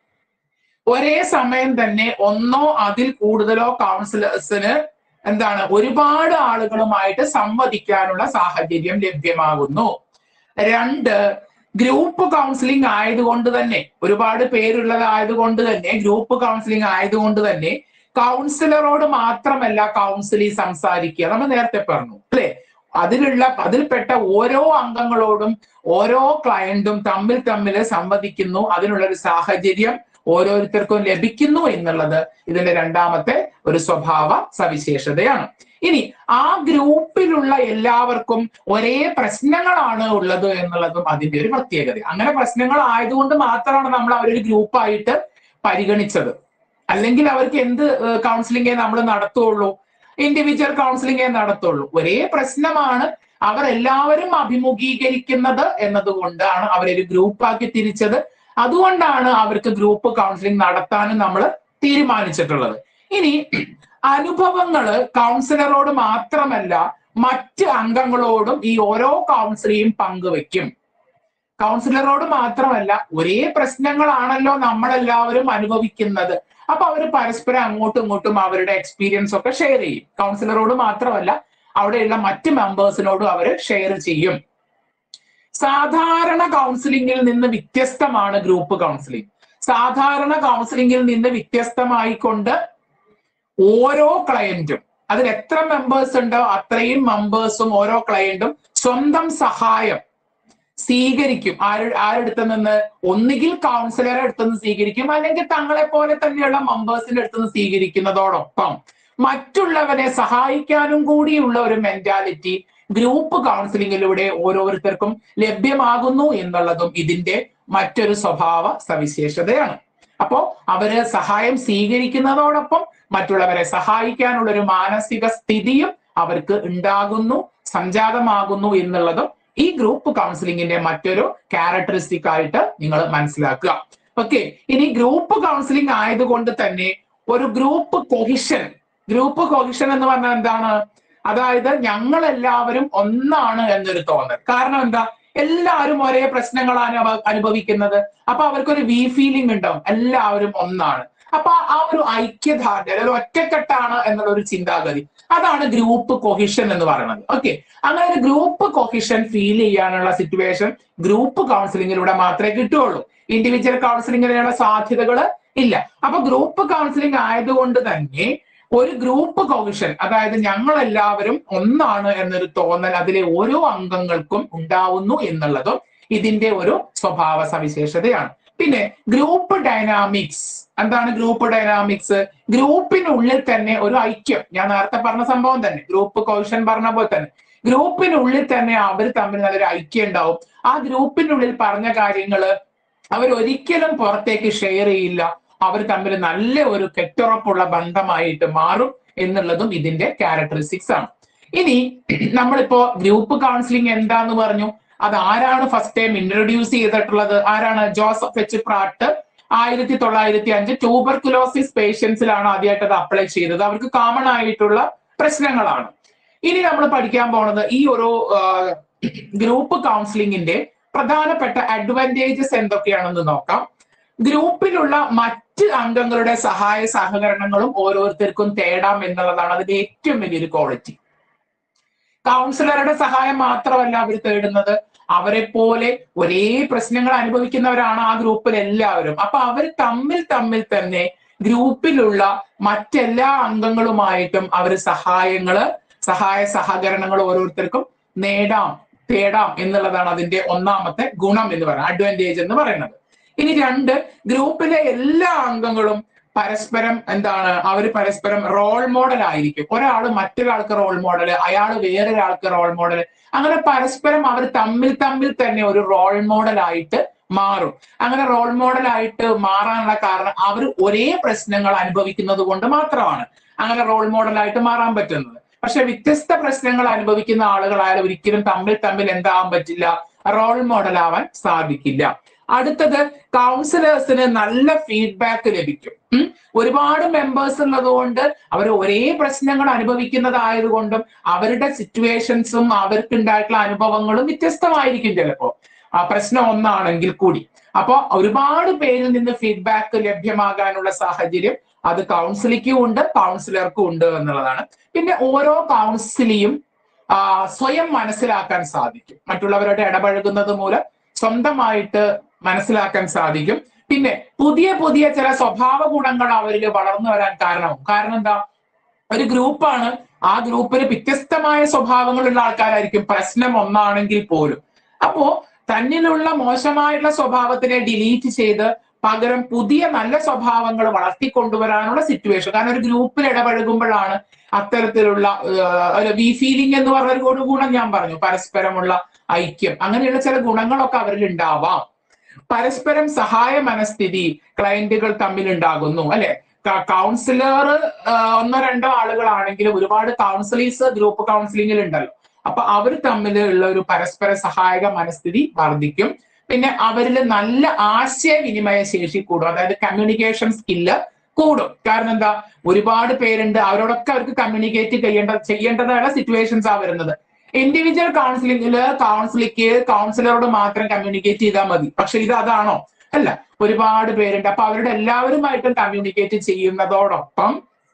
ഒരേ സമയം തന്നെ ഒന്നോ അതിൽ കൂടുതലോ കൗൺസിലേഴ്സിന് എന്താണ് ഒരുപാട് ആളുകളുമായിട്ട് സംവദിക്കാനുള്ള സാഹചര്യം ലഭ്യമാകുന്നു രണ്ട് ഗ്രൂപ്പ് കൗൺസിലിംഗ് ആയതുകൊണ്ട് തന്നെ ഒരുപാട് പേരുള്ളതായതുകൊണ്ട് തന്നെ ഗ്രൂപ്പ് കൗൺസിലിംഗ് ആയതുകൊണ്ട് തന്നെ കൗൺസിലറോട് മാത്രമല്ല കൗൺസിലി സംസാരിക്കുക നമ്മൾ നേരത്തെ പറഞ്ഞു അല്ലെ അതിലുള്ള അതിൽപ്പെട്ട ഓരോ അംഗങ്ങളോടും ഓരോ ക്ലയന്റും തമ്മിൽ തമ്മിൽ സംവദിക്കുന്നു അതിനുള്ള ഒരു സാഹചര്യം ഓരോരുത്തർക്കും ലഭിക്കുന്നു എന്നുള്ളത് ഇതിന്റെ രണ്ടാമത്തെ ഒരു സ്വഭാവ സവിശേഷതയാണ് ഇനി ആ ഗ്രൂപ്പിലുള്ള എല്ലാവർക്കും ഒരേ പ്രശ്നങ്ങളാണ് ഉള്ളത് എന്നുള്ളതും അതിന്റെ ഒരു പ്രത്യേകത അങ്ങനെ പ്രശ്നങ്ങൾ ആയതുകൊണ്ട് മാത്രമാണ് നമ്മൾ അവരൊരു ഗ്രൂപ്പായിട്ട് പരിഗണിച്ചത് അല്ലെങ്കിൽ അവർക്ക് എന്ത് കൗൺസിലിംഗേ നമ്മൾ നടത്തുള്ളൂ ഇൻഡിവിജ്വൽ കൗൺസിലിംഗേ നടത്തുള്ളൂ ഒരേ പ്രശ്നമാണ് അവർ എല്ലാവരും അഭിമുഖീകരിക്കുന്നത് എന്നതുകൊണ്ടാണ് അവരൊരു ഗ്രൂപ്പാക്കി തിരിച്ചത് അതുകൊണ്ടാണ് അവർക്ക് ഗ്രൂപ്പ് കൗൺസിലിംഗ് നടത്താനും നമ്മൾ തീരുമാനിച്ചിട്ടുള്ളത് ഇനി അനുഭവങ്ങള് കൗൺസിലറോട് മാത്രമല്ല മറ്റ് അംഗങ്ങളോടും ഈ ഓരോ കൗൺസിലിയും പങ്കുവെക്കും കൗൺസിലറോട് മാത്രമല്ല ഒരേ പ്രശ്നങ്ങളാണല്ലോ നമ്മളെല്ലാവരും അനുഭവിക്കുന്നത് അപ്പൊ അവർ പരസ്പരം അങ്ങോട്ടും ഇങ്ങോട്ടും അവരുടെ എക്സ്പീരിയൻസ് ഒക്കെ ഷെയർ ചെയ്യും കൗൺസിലറോട് മാത്രമല്ല അവിടെയുള്ള മറ്റ് മെമ്പേഴ്സിനോടും അവർ ഷെയർ ചെയ്യും സാധാരണ കൗൺസിലിംഗിൽ നിന്ന് വ്യത്യസ്തമാണ് ഗ്രൂപ്പ് കൗൺസിലിംഗ് സാധാരണ കൗൺസിലിംഗിൽ നിന്ന് വ്യത്യസ്തമായിക്കൊണ്ട് ഓരോ ക്ലയന്റും അതിൽ എത്ര മെമ്പേഴ്സ് ഉണ്ടോ അത്രയും മെമ്പേഴ്സും ഓരോ ക്ലയന്റും സ്വന്തം സഹായം സ്വീകരിക്കും ആര് ആരെടുത്ത് നിന്ന് ഒന്നുകിൽ കൗൺസിലറെ അടുത്തുനിന്ന് സ്വീകരിക്കും അല്ലെങ്കിൽ തങ്ങളെ പോലെ തന്നെയുള്ള മെമ്പേഴ്സിന്റെ അടുത്തുനിന്ന് സ്വീകരിക്കുന്നതോടൊപ്പം മറ്റുള്ളവരെ സഹായിക്കാനും കൂടിയുള്ള ഒരു മെന്റാലിറ്റി ഗ്രൂപ്പ് കൗൺസിലിംഗിലൂടെ ഓരോരുത്തർക്കും ലഭ്യമാകുന്നു എന്നുള്ളതും ഇതിന്റെ മറ്റൊരു സ്വഭാവ സവിശേഷതയാണ് അപ്പോ അവര് സഹായം സ്വീകരിക്കുന്നതോടൊപ്പം മറ്റുള്ളവരെ സഹായിക്കാനുള്ള ഒരു മാനസിക സ്ഥിതിയും അവർക്ക് ഉണ്ടാകുന്നു സംജാതമാകുന്നു എന്നുള്ളതും ഈ ഗ്രൂപ്പ് കൗൺസിലിംഗിന്റെ മറ്റൊരു ക്യാരക്ടറിസ്റ്റിക് ആയിട്ട് നിങ്ങൾ മനസ്സിലാക്കുക ഓക്കെ ഇനി ഗ്രൂപ്പ് കൗൺസിലിംഗ് ആയതുകൊണ്ട് തന്നെ ഒരു ഗ്രൂപ്പ് കൊഹിഷൻ ഗ്രൂപ്പ് കൊഹിഷൻ എന്ന് പറഞ്ഞാൽ എന്താണ് അതായത് ഞങ്ങൾ എല്ലാവരും ഒന്നാണ് എന്നൊരു തോന്നൽ കാരണം എന്താ എല്ലാവരും ഒരേ പ്രശ്നങ്ങളാണ് അവ അനുഭവിക്കുന്നത് അപ്പൊ അവർക്കൊരു വി ഫീലിംഗ് ഉണ്ടാവും എല്ലാവരും ഒന്നാണ് അപ്പൊ ആ ഒരു ഐക്യദാർഢ്യം അല്ലെങ്കിൽ ഒറ്റക്കെട്ടാണ് എന്നുള്ള ഒരു ചിന്താഗതി അതാണ് ഗ്രൂപ്പ് കൊഹിഷൻ എന്ന് പറയുന്നത് ഓക്കെ അങ്ങനെ ഒരു ഗ്രൂപ്പ് കൊഹിഷൻ ഫീൽ ചെയ്യാനുള്ള സിറ്റുവേഷൻ ഗ്രൂപ്പ് കൗൺസിലിംഗിലൂടെ മാത്രമേ കിട്ടുകയുള്ളൂ ഇൻഡിവിജ്വൽ കൗൺസിലിംഗിനുള്ള സാധ്യതകൾ ഇല്ല അപ്പൊ ഗ്രൂപ്പ് കൗൺസിലിംഗ് ആയതുകൊണ്ട് തന്നെ ഒരു ഗ്രൂപ്പ് കൊഹിഷൻ അതായത് ഞങ്ങൾ എല്ലാവരും ഒന്നാണ് എന്നൊരു തോന്നൽ അതിലെ ഓരോ അംഗങ്ങൾക്കും ഉണ്ടാവുന്നു എന്നുള്ളതും ഇതിന്റെ ഒരു സ്വഭാവ സവിശേഷതയാണ് പിന്നെ ഗ്രൂപ്പ് ഡൈനാമിക്സ് എന്താണ് ഗ്രൂപ്പ് ഡൈനാമിക്സ് ഗ്രൂപ്പിനുള്ളിൽ തന്നെ ഒരു ഐക്യം ഞാൻ നേരത്തെ പറഞ്ഞ സംഭവം തന്നെ ഗ്രൂപ്പ് കോഷൻ പറഞ്ഞ പോലെ തന്നെ ഗ്രൂപ്പിനുള്ളിൽ തന്നെ അവർ തമ്മിൽ നല്ലൊരു ഐക്യം ഉണ്ടാവും ആ ഗ്രൂപ്പിനുള്ളിൽ പറഞ്ഞ കാര്യങ്ങള് അവർ ഒരിക്കലും പുറത്തേക്ക് ഷെയർ ചെയ്യില്ല അവർ തമ്മിൽ നല്ല ഒരു കെട്ടുറപ്പുള്ള ബന്ധമായിട്ട് മാറും എന്നുള്ളതും ഇതിന്റെ ക്യാരക്ടറിസ്റ്റിക്സ് ആണ് ഇനി നമ്മളിപ്പോ ഗ്രൂപ്പ് കൗൺസിലിംഗ് എന്താന്ന് പറഞ്ഞു അത് ആരാണ് ഫസ്റ്റ് ടൈം ഇൻട്രൊഡ്യൂസ് ചെയ്തിട്ടുള്ളത് ആരാണ് ജോസഫ് എച്ച് പ്രാട്ട് ആയിരത്തി തൊള്ളായിരത്തി അഞ്ച് ട്യൂബർകുലോസിസ് പേഷ്യൻസിലാണ് ആദ്യമായിട്ട് അത് അപ്ലൈ ചെയ്തത് അവർക്ക് കോമൺ ആയിട്ടുള്ള പ്രശ്നങ്ങളാണ് ഇനി നമ്മൾ പഠിക്കാൻ പോണത് ഈ ഒരു ഗ്രൂപ്പ് കൗൺസിലിംഗിന്റെ പ്രധാനപ്പെട്ട അഡ്വാൻറ്റേജസ് എന്തൊക്കെയാണെന്ന് നോക്കാം ഗ്രൂപ്പിലുള്ള മറ്റ് അംഗങ്ങളുടെ സഹായ സഹകരണങ്ങളും ഓരോരുത്തർക്കും തേടാം എന്നുള്ളതാണ് അതിന്റെ ഏറ്റവും വലിയൊരു ക്വാളിറ്റി കൗൺസിലറുടെ സഹായം മാത്രമല്ല അവർ തേടുന്നത് അവരെ പോലെ ഒരേ പ്രശ്നങ്ങൾ അനുഭവിക്കുന്നവരാണ് ആ ഗ്രൂപ്പിൽ എല്ലാവരും അപ്പൊ അവർ തമ്മിൽ തമ്മിൽ തന്നെ ഗ്രൂപ്പിലുള്ള മറ്റെല്ലാ അംഗങ്ങളുമായിട്ടും അവർ സഹായങ്ങള് സഹായ സഹകരണങ്ങൾ ഓരോരുത്തർക്കും നേടാം തേടാം എന്നുള്ളതാണ് അതിന്റെ ഒന്നാമത്തെ ഗുണം എന്ന് പറയുന്നത് അഡ്വാൻറ്റേജ് എന്ന് പറയുന്നത് ഇനി രണ്ട് ഗ്രൂപ്പിലെ എല്ലാ അംഗങ്ങളും പരസ്പരം എന്താണ് അവർ പരസ്പരം റോൾ മോഡൽ ആയിരിക്കും ഒരാൾ മറ്റൊരാൾക്ക് റോൾ മോഡൽ അയാൾ വേറൊരാൾക്ക് റോൾ മോഡൽ അങ്ങനെ പരസ്പരം അവർ തമ്മിൽ തമ്മിൽ തന്നെ ഒരു റോൾ മോഡൽ ആയിട്ട് മാറും അങ്ങനെ റോൾ മോഡൽ ആയിട്ട് മാറാനുള്ള കാരണം അവർ ഒരേ പ്രശ്നങ്ങൾ അനുഭവിക്കുന്നത് കൊണ്ട് മാത്രമാണ് അങ്ങനെ റോൾ മോഡൽ ആയിട്ട് മാറാൻ പറ്റുന്നത് പക്ഷെ വ്യത്യസ്ത പ്രശ്നങ്ങൾ അനുഭവിക്കുന്ന ആളുകളായാലും ഒരിക്കലും തമ്മിൽ തമ്മിൽ എന്താവാൻ പറ്റില്ല റോൾ മോഡൽ ആവാൻ സാധിക്കില്ല അടുത്തത് കൗൺസിലേഴ്സിന് നല്ല ഫീഡ്ബാക്ക് ലഭിക്കും ഉം. ഒരുപാട് മെമ്പേഴ്സ് ഉള്ളതുകൊണ്ട് അവർ ഒരേ പ്രശ്നങ്ങൾ അനുഭവിക്കുന്നതായതുകൊണ്ടും അവരുടെ സിറ്റുവേഷൻസും അവർക്കുണ്ടായിട്ടുള്ള അനുഭവങ്ങളും വ്യത്യസ്തമായിരിക്കും ചിലപ്പോ ആ പ്രശ്നം ഒന്നാണെങ്കിൽ കൂടി അപ്പൊ ഒരുപാട് പേരിൽ നിന്ന് ഫീഡ്ബാക്ക് ലഭ്യമാകാനുള്ള സാഹചര്യം അത് കൗൺസിലിക്കും ഉണ്ട് കൗൺസിലർക്കും ഉണ്ട് എന്നുള്ളതാണ് പിന്നെ ഓരോ കൗൺസിലിയും ആ, സ്വയം മനസ്സിലാക്കാൻ സാധിക്കും മറ്റുള്ളവരോട് ഇടപഴകുന്നത് മൂലം സ്വന്തമായിട്ട് മനസ്സിലാക്കാൻ സാധിക്കും പിന്നെ പുതിയ പുതിയ ചില സ്വഭാവ ഗുണങ്ങൾ അവരിൽ വളർന്നു വരാൻ കാരണവും കാരണം എന്താ ഒരു ഗ്രൂപ്പാണ് ആ ഗ്രൂപ്പിൽ വ്യത്യസ്തമായ സ്വഭാവങ്ങളുള്ള ആൾക്കാരായിരിക്കും പ്രശ്നം ഒന്നാണെങ്കിൽ പോലും അപ്പോ തന്നിലുള്ള മോശമായിട്ടുള്ള സ്വഭാവത്തിനെ ഡിലീറ്റ് ചെയ്ത് പകരം പുതിയ നല്ല സ്വഭാവങ്ങൾ വളർത്തിക്കൊണ്ടുവരാനുള്ള സിറ്റുവേഷൻ കാരണം ഒരു ഗ്രൂപ്പിൽ ഇടപഴകുമ്പോഴാണ് അത്തരത്തിലുള്ള വി ഫീലിംഗ് എന്ന് പറഞ്ഞ ഒരു ഗുണം ഞാൻ പറഞ്ഞു പരസ്പരമുള്ള ഐക്യം അങ്ങനെയുള്ള ചില ഗുണങ്ങളൊക്കെ അവരിൽ ഉണ്ടാവാം പരസ്പരം സഹായ മനസ്ഥിതി ക്ലയന്റുകൾ തമ്മിൽ ഉണ്ടാകുന്നു അല്ലെ കൗൺസിലർ ഒന്നോ രണ്ടോ ആളുകളാണെങ്കിലും ഒരുപാട് കൗൺസിലേഴ്സ് ഗ്രൂപ്പ് കൗൺസിലിംഗിൽ ഉണ്ടല്ലോ അപ്പൊ അവർ തമ്മിലുള്ള ഒരു പരസ്പര സഹായക മനസ്ഥിതി വർദ്ധിക്കും പിന്നെ അവരിൽ നല്ല ആശയവിനിമയ ശേഷി കൂടും അതായത് കമ്മ്യൂണിക്കേഷൻ സ്കില്ല് കൂടും കാരണം എന്താ ഒരുപാട് പേരുണ്ട് അവരോടൊക്കെ അവർക്ക് കമ്മ്യൂണിക്കേറ്റ് ചെയ്യേണ്ട ചെയ്യേണ്ടതായുള്ള സിറ്റുവേഷൻസ് ആ വരുന്നത് ഇൻഡിവിജ്വൽ കൗൺസിലിംഗില് കൗൺസിലിക്ക് കൗൺസിലറോട് മാത്രം കമ്മ്യൂണിക്കേറ്റ് ചെയ്താൽ മതി പക്ഷെ ഇത് അതാണോ അല്ല ഒരുപാട് പേരുണ്ട് അപ്പൊ അവരുടെ എല്ലാവരുമായിട്ടും കമ്മ്യൂണിക്കേറ്റ് ചെയ്യുന്നതോടൊപ്പം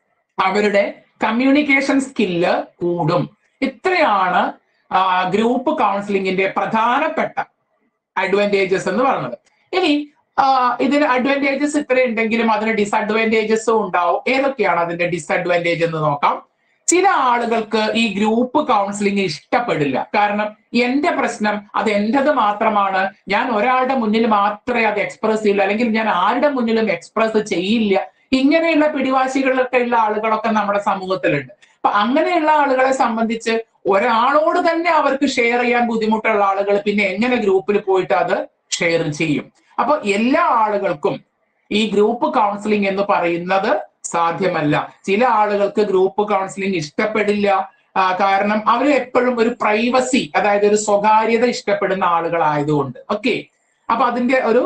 അവരുടെ കമ്മ്യൂണിക്കേഷൻ സ്കില്ല് കൂടും ഇത്രയാണ് ഗ്രൂപ്പ് കൗൺസിലിംഗിന്റെ പ്രധാനപ്പെട്ട അഡ്വാൻറ്റേജസ് എന്ന് പറയുന്നത് ഇനി ആ, ഇതിന് അഡ്വാൻറ്റേജസ് ഇത്ര ഉണ്ടെങ്കിലും അതിന് ഡിസഡ്വാൻറ്റേജസും ഉണ്ടാവും ഏതൊക്കെയാണ് അതിന്റെ ഡിസഡ്വാൻറ്റേജ് എന്ന് നോക്കാം ചില ആളുകൾക്ക് ഈ ഗ്രൂപ്പ് കൗൺസിലിംഗ് ഇഷ്ടപ്പെടില്ല കാരണം എന്റെ പ്രശ്നം അത് എന്റേത് മാത്രമാണ് ഞാൻ ഒരാളുടെ മുന്നിൽ മാത്രമേ അത് എക്സ്പ്രസ് ചെയ്യില്ല അല്ലെങ്കിൽ ഞാൻ ആരുടെ മുന്നിലും എക്സ്പ്രസ് ചെയ്യില്ല ഇങ്ങനെയുള്ള പിടിവാശികളൊക്കെ ഉള്ള ആളുകളൊക്കെ നമ്മുടെ സമൂഹത്തിലുണ്ട് അപ്പൊ അങ്ങനെയുള്ള ആളുകളെ സംബന്ധിച്ച് ഒരാളോട് തന്നെ അവർക്ക് ഷെയർ ചെയ്യാൻ ബുദ്ധിമുട്ടുള്ള ആളുകൾ പിന്നെ എങ്ങനെ ഗ്രൂപ്പിൽ പോയിട്ട് അത് ഷെയർ ചെയ്യും അപ്പൊ എല്ലാ ആളുകൾക്കും ഈ ഗ്രൂപ്പ് കൗൺസിലിംഗ് എന്ന് പറയുന്നത് സാധ്യമല്ല ചില ആളുകൾക്ക് ഗ്രൂപ്പ് കൗൺസിലിംഗ് ഇഷ്ടപ്പെടില്ല ആ, കാരണം അവർ എപ്പോഴും ഒരു പ്രൈവസി അതായത് ഒരു സ്വകാര്യത ഇഷ്ടപ്പെടുന്ന ആളുകളായതുകൊണ്ട് ഓക്കെ അപ്പൊ അതിന്റെ ഒരു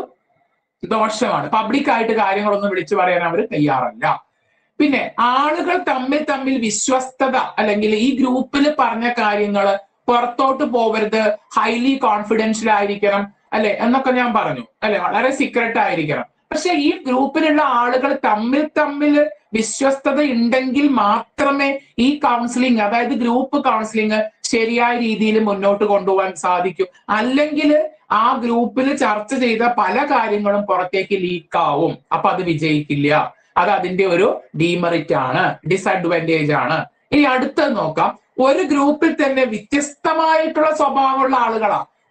ദോഷമാണ് പബ്ലിക് ആയിട്ട് കാര്യങ്ങളൊന്നും വിളിച്ചു പറയാൻ അവർ തയ്യാറല്ല പിന്നെ ആളുകൾ തമ്മിൽ തമ്മിൽ വിശ്വസ്തത അല്ലെങ്കിൽ ഈ ഗ്രൂപ്പിൽ പറഞ്ഞ കാര്യങ്ങൾ പുറത്തോട്ട് പോകരുത് ഹൈലി കോൺഫിഡൻഷ്യൽ ആയിരിക്കണം അല്ലെ എന്നൊക്കെ ഞാൻ പറഞ്ഞു അല്ലെ വളരെ സീക്രട്ട് ആയിരിക്കണം പക്ഷെ ഈ ഗ്രൂപ്പിലുള്ള ആളുകൾ തമ്മിൽ തമ്മിൽ വിശ്വസ്തത ഉണ്ടെങ്കിൽ മാത്രമേ ഈ കൗൺസിലിംഗ് അതായത് ഗ്രൂപ്പ് കൗൺസിലിംഗ് ശരിയായ രീതിയിൽ മുന്നോട്ട് കൊണ്ടുപോകാൻ സാധിക്കൂ അല്ലെങ്കിൽ ആ ഗ്രൂപ്പിൽ ചർച്ച ചെയ്ത പല കാര്യങ്ങളും പുറത്തേക്ക് ലീക്ക് ആവും അപ്പൊ അത് വിജയിക്കില്ല അത് അതിന്റെ ഒരു ഡീമെറിറ്റ് ആണ് ഡിസഡ്വാൻറ്റേജ് ആണ് ഇനി അടുത്തത് നോക്കാം ഒരു ഗ്രൂപ്പിൽ തന്നെ വ്യത്യസ്തമായിട്ടുള്ള സ്വഭാവമുള്ള ആളുകളാ